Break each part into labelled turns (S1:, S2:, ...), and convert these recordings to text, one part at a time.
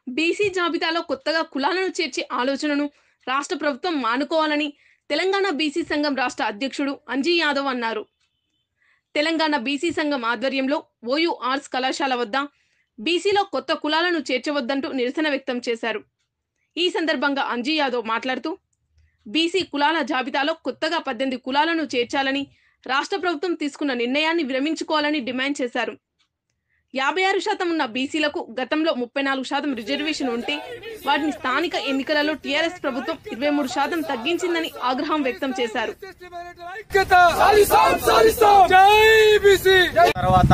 S1: BC జాబితాలో కొత్తగా కులాలను చేర్చే ఆలోచనను రాష్ట్ర ప్రభుత్వం మానుకోవాలని తెలంగాణ బీసీ సంఘం రాష్ట్ర అధ్యక్షుడు అంజీ యాదవ్ అన్నారు తెలంగాణ బీసీ సంఘం ఆధ్వర్యంలో ఓయూ ఆర్ట్స్ కళాశాల వద్ద బీసీలో కొత్త కులాలను చేర్చవద్దంటూ నిరసన వ్యక్తం చేశారు ఈ సందర్భంగా అంజీ యాదవ్ మాట్లాడుతూ బీసీ కులాల జాబితాలో కొత్తగా పద్దెనిమిది కులాలను చేర్చాలని రాష్ట్ర ప్రభుత్వం తీసుకున్న నిర్ణయాన్ని విరమించుకోవాలని డిమాండ్ చేశారు యాభై ఆరు శాతం ఉన్న బీసీలకు గతంలో ముప్పై నాలుగు శాతం రిజర్వేషన్ ఉంటే వాటిని స్థానిక ఎన్నికలలో టీఆర్ఎస్ ప్రభుత్వం ఇరవై మూడు శాతం తగ్గించిందని ఆగ్రహం వ్యక్తం చేశారు
S2: ఐక్యత సాధిస్తాం సాధిస్తాం జై బీసీ
S3: తర్వాత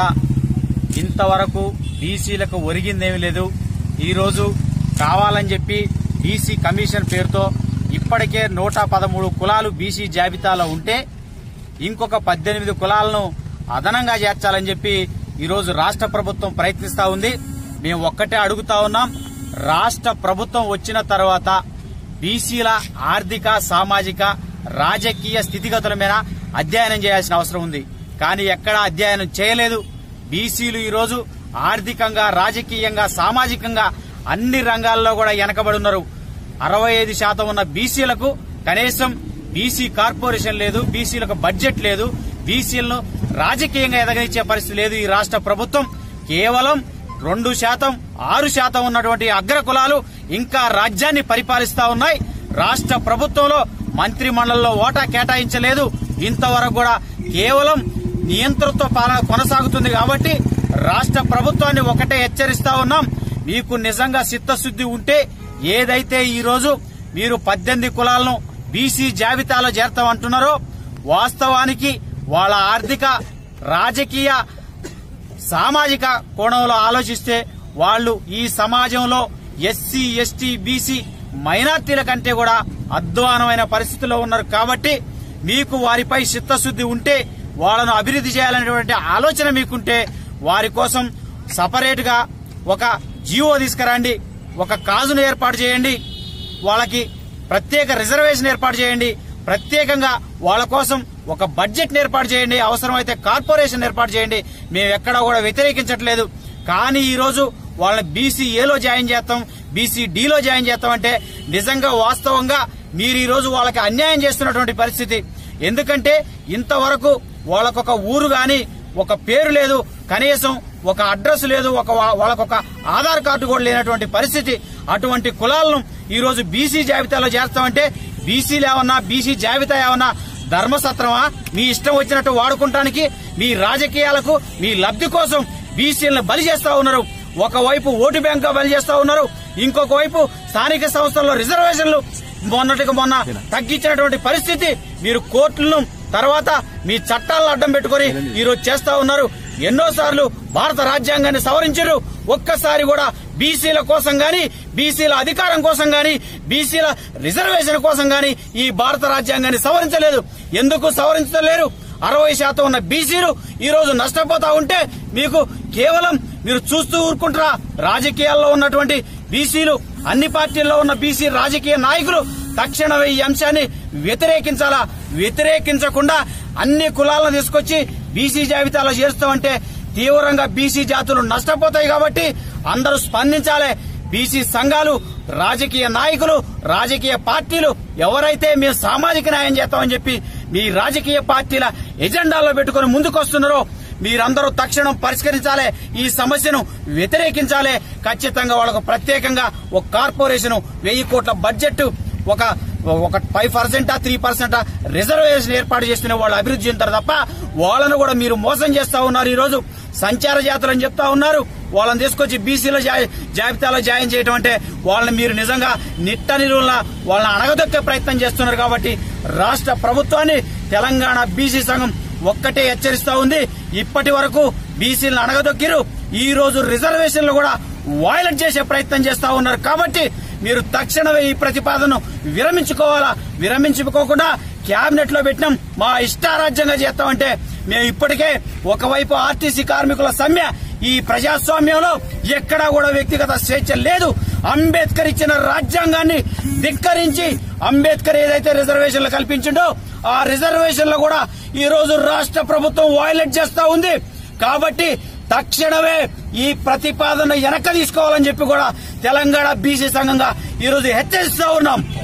S3: ఇంతవరకు బీసీలకు ఒరిగిందేమీ లేదు ఈరోజు కావాలని చెప్పి బీసీ కమిషన్ పేరుతో ఇప్పటికే నూట పదమూడు కులాలు బీసీ జాబితాలో ఉంటే ఇంకొక పద్దెనిమిది కులాలను అదనంగా చేర్చాలని చెప్పి ఈరోజు రాష్ట్ర ప్రభుత్వం ప్రయత్నిస్తా ఉంది మేము ఒక్కటే అడుగుతా ఉన్నాం రాష్ట్ర ప్రభుత్వం వచ్చిన తర్వాత బీసీల ఆర్థిక సామాజిక రాజకీయ స్థితిగతుల మీద అధ్యయనం చేయాల్సిన అవసరం ఉంది కానీ ఎక్కడా అధ్యయనం చేయలేదు బీసీలు ఈరోజు ఆర్థికంగా రాజకీయంగా సామాజికంగా అన్ని రంగాల్లో కూడా వెనకబడి ఉన్నారు అరవై ఐదు శాతం ఉన్న బీసీలకు కనీసం బీసీ కార్పొరేషన్ లేదు బీసీలకు బడ్జెట్ లేదు బీసీలను రాజకీయంగా ఎదగనిచ్చే పరిస్థితి లేదు ఈ రాష్ట్ర ప్రభుత్వం కేవలం రెండు శాతం ఆరు శాతం ఉన్నటువంటి అగ్ర కులాలు ఇంకా రాజ్యాన్ని పరిపాలిస్తా ఉన్నాయి రాష్ట్ర ప్రభుత్వంలో మంత్రి మండలిలో ఓటా కేటాయించలేదు ఇంతవరకు కూడా కేవలం నియంతృత్వ పాలన కొనసాగుతుంది కాబట్టి రాష్ట్ర ప్రభుత్వాన్ని ఒకటే హెచ్చరిస్తా ఉన్నాం మీకు నిజంగా చిత్తశుద్ధి ఉంటే ఏదైతే ఈ రోజు మీరు పద్దెనిమిది కులాలను బీసీ జాబితాలో చేరతామంటున్నారో వాస్తవానికి వాళ్ళ ఆర్థిక రాజకీయ సామాజిక కోణంలో ఆలోచిస్తే వాళ్ళు ఈ సమాజంలో ఎస్సీ ఎస్టీ బీసీ మైనార్టీల కంటే కూడా అధ్వానమైన పరిస్థితిలో ఉన్నారు కాబట్టి మీకు వారిపై చిత్తశుద్ధి ఉంటే వాళ్ళను అభివృద్ధి చేయాలనేటువంటి ఆలోచన మీకుంటే వారి కోసం సపరేట్ గా ఒక జీవో తీసుకురండి ఒక కాజును ఏర్పాటు చేయండి వాళ్ళకి ప్రత్యేక రిజర్వేషన్ ఏర్పాటు చేయండి ప్రత్యేకంగా వాళ్ళ కోసం ఒక బడ్జెట్ ఏర్పాటు చేయండి అవసరమైతే కార్పొరేషన్ ఏర్పాటు చేయండి మేము ఎక్కడా కూడా వ్యతిరేకించట్లేదు కానీ ఈ రోజు వాళ్ళని బీసీ ఏలో జాయిన్ చేస్తాం బీసీ డిలో జాయిన్ చేస్తాం అంటే నిజంగా వాస్తవంగా మీరు ఈ రోజు వాళ్ళకి అన్యాయం చేస్తున్నటువంటి పరిస్థితి ఎందుకంటే ఇంతవరకు వాళ్ళకొక ఊరు గాని ఒక పేరు లేదు కనీసం ఒక అడ్రస్ లేదు ఒక వా- వాళ్ళకొక ఆధార్ కార్డు కూడా లేనటువంటి పరిస్థితి అటువంటి కులాలను ఈ రోజు బీసీ జాబితాలో చేస్తామంటే బీసీలు ఏమన్నా బీసీ జాబితా ఏమన్నా ధర్మసత్రమా మీ ఇష్టం వచ్చినట్టు వాడుకుంటానికి మీ రాజకీయాలకు మీ లబ్ధి కోసం బీసీలను బలి చేస్తా ఉన్నారు ఒకవైపు ఓటు బ్యాంక్ బలి చేస్తా ఉన్నారు ఇంకొక వైపు స్థానిక సంస్థల్లో రిజర్వేషన్లు మొన్నటికి మొన్న తగ్గించినటువంటి పరిస్థితి మీరు కోర్టులను తర్వాత మీ చట్టాలను అడ్డం పెట్టుకుని ఈ రోజు చేస్తా ఉన్నారు ఎన్నోసార్లు భారత రాజ్యాంగాన్ని సవరించారు ఒక్కసారి కూడా బీసీల కోసం గాని బీసీల అధికారం కోసం గాని బీసీల రిజర్వేషన్ కోసం గాని ఈ భారత రాజ్యాంగాన్ని సవరించలేదు ఎందుకు సవరించలేరు అరవై శాతం ఉన్న బీసీలు ఈ రోజు నష్టపోతా ఉంటే మీకు కేవలం మీరు చూస్తూ ఊరుకుంటారా రాజకీయాల్లో ఉన్నటువంటి బీసీలు అన్ని పార్టీల్లో ఉన్న బీసీ రాజకీయ నాయకులు తక్షణమే ఈ అంశాన్ని వ్యతిరేకించాలా వ్యతిరేకించకుండా అన్ని కులాలను తీసుకొచ్చి బీసీ జాబితాలో చేరుస్తామంటే తీవ్రంగా బీసీ జాతులు నష్టపోతాయి కాబట్టి అందరూ స్పందించాలి బీసీ సంఘాలు రాజకీయ నాయకులు రాజకీయ పార్టీలు ఎవరైతే మేము సామాజిక న్యాయం చేస్తామని చెప్పి మీ రాజకీయ పార్టీల ఎజెండాలో పెట్టుకుని ముందుకొస్తున్నారో మీరందరూ తక్షణం పరిష్కరించాలి ఈ సమస్యను వ్యతిరేకించాలి ఖచ్చితంగా వాళ్ళకు ప్రత్యేకంగా ఒక కార్పొరేషన్ వెయ్యి కోట్ల బడ్జెట్ ఒక ఒక ఫైవ్ పర్సెంటా త్రీ పర్సెంటా రిజర్వేషన్ ఏర్పాటు చేస్తున్న వాళ్ళు అభివృద్ధి చెందుతారు తప్ప వాళ్ళను కూడా మీరు మోసం చేస్తా ఉన్నారు ఈ రోజు సంచార జాతులు అని చెప్తా ఉన్నారు వాళ్ళని తీసుకొచ్చి బీసీలో జాబితాలో జాయిన్ చేయడం అంటే వాళ్ళని మీరు నిజంగా నిట్ట నిలువులా వాళ్ళని అణగదొక్కే ప్రయత్నం చేస్తున్నారు కాబట్టి రాష్ట్ర ప్రభుత్వాన్ని తెలంగాణ బీసీ సంఘం ఒక్కటే హెచ్చరిస్తా ఉంది ఇప్పటి వరకు బీసీలను అణగదొక్కిరు ఈ రోజు రిజర్వేషన్లు కూడా వైలెట్ చేసే ప్రయత్నం చేస్తా ఉన్నారు కాబట్టి మీరు తక్షణమే ఈ ప్రతిపాదనను విరమించుకోవాలా విరమించుకోకుండా కేబినెట్ లో పెట్టినాం మా ఇష్టారాజ్యంగా చేస్తామంటే మేము ఇప్పటికే ఒకవైపు ఆర్టీసీ కార్మికుల సమ్మె ఈ ప్రజాస్వామ్యంలో ఎక్కడా కూడా వ్యక్తిగత స్వేచ్ఛ లేదు అంబేద్కర్ ఇచ్చిన రాజ్యాంగాన్ని ధిక్కరించి అంబేద్కర్ ఏదైతే రిజర్వేషన్లు కల్పించిండో ఆ రిజర్వేషన్లు కూడా ఈ రోజు రాష్ట్ర ప్రభుత్వం వైలెట్ చేస్తా ఉంది కాబట్టి తక్షణమే ఈ ప్రతిపాదన వెనక తీసుకోవాలని చెప్పి కూడా తెలంగాణ బీసీ సంఘంగా ఈ రోజు హెచ్చరిస్తా ఉన్నాం